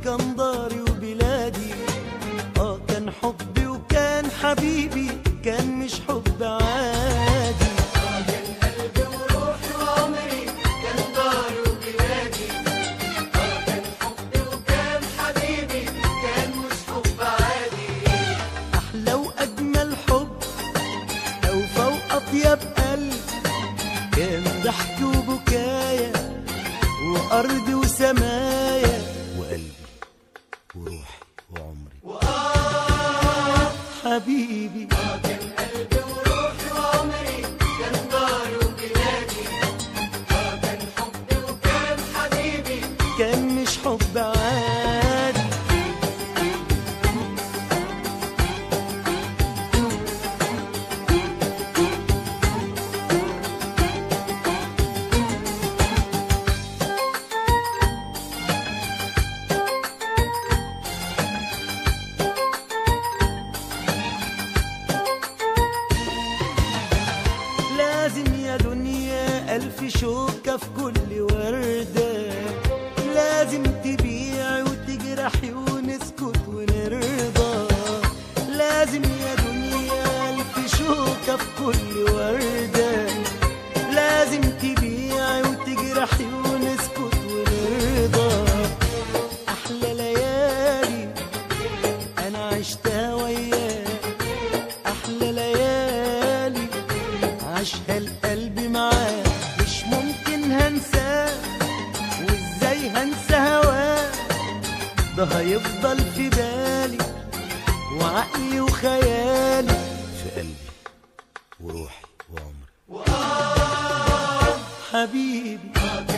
كان داري وبلادي اه كان حبي وكان حبيبي كان مش حب عادي أحلى وأجمل حب أوفى وأطيب قلب كان ضحك وبكايا وأرض وسمايا وقلبي وروحي وعمري حبيبي كان مش حب عادي لازم يا دنيا ألف شوكة في كل وردة لازم تبيع وتجرحي ونسكت ونرضى لازم يا دنيا ألف شوكة في كل وردة لازم تبيع وتجرحي ونسكت ونرضى أحلى ليالي أنا عشتها وياك أحلى ليالي عاشها القلب معاه مش ممكن هنساه وازاي هنسى هواه ده هيفضل في بالي وعقلي وخيالي في قلبي وروحي وعمري حبيبي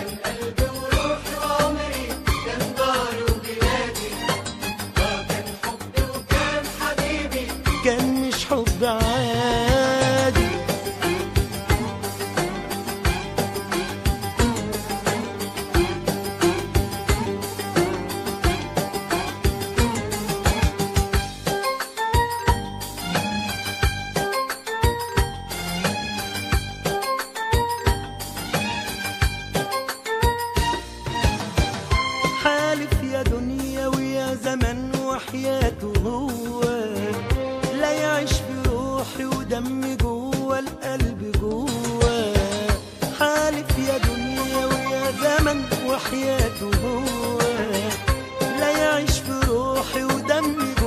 كان مش حب عادي حالف يا دنيا ويا زمن وحياته هو لا يعيش في روحي ودمي جوه القلب جوه حالف يا دنيا ويا زمن وحياته هو لا يعيش في روحي ودمي